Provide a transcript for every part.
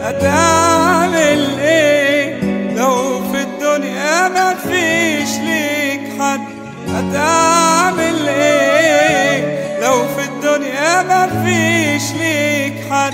هتعمل ايه لو في الدنيا ما فيش ليك حد هتعمل ايه لو في الدنيا ما فيش ليك حد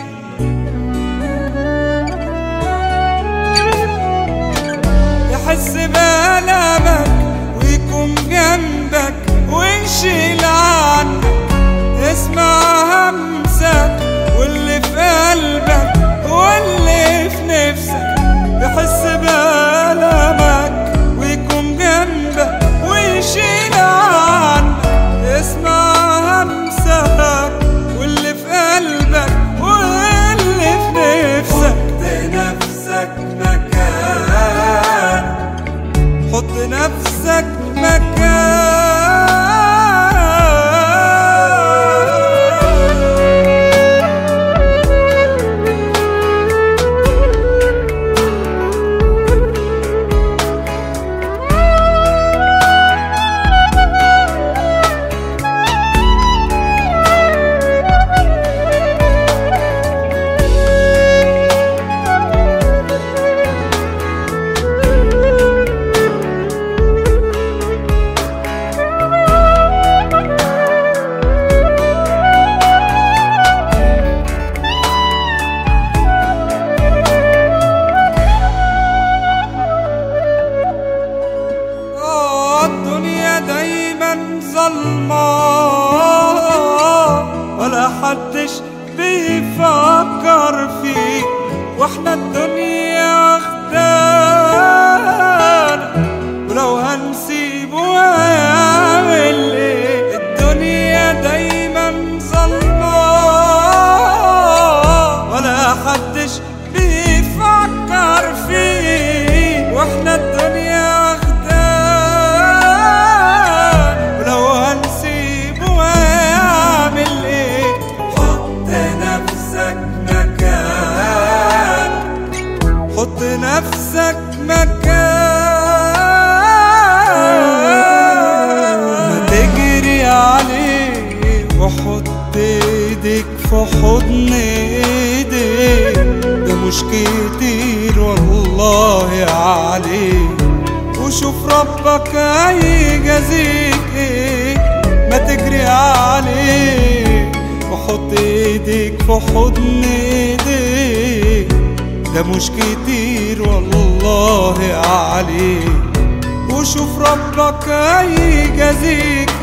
يحس بألمك ويكون جنبك ويشيل عنك اسمع همسك واللي في قلبك واللي في نفسك يحس بألمك ويكون جنبك ويشيل عنك اسمع همسك واللي في قلبك واللي في نفسك حط نفسك مكان حط نفسك مكان آه، الدنيا دايما ظلمة ولا حدش بيفكر فيك واحنا الدنيا واخدانا ولو هنسيبه هيعمل ايه الدنيا دايما ظلمة ولا حدش بيفكر فيك واحنا الدنيا واخدانا ولو هنسيبه هيعمل ايه حط نفسك مكان حط نفسك مكان ما تجري عليه وحط ايدك في حضن ايديك ده مش كتير والله عليه وشوف ربك هيجازيك ايه ما تجري عليه وحط ايدك في حضن ايديك ده مش كتير والله عليه وشوف ربك هيجازيك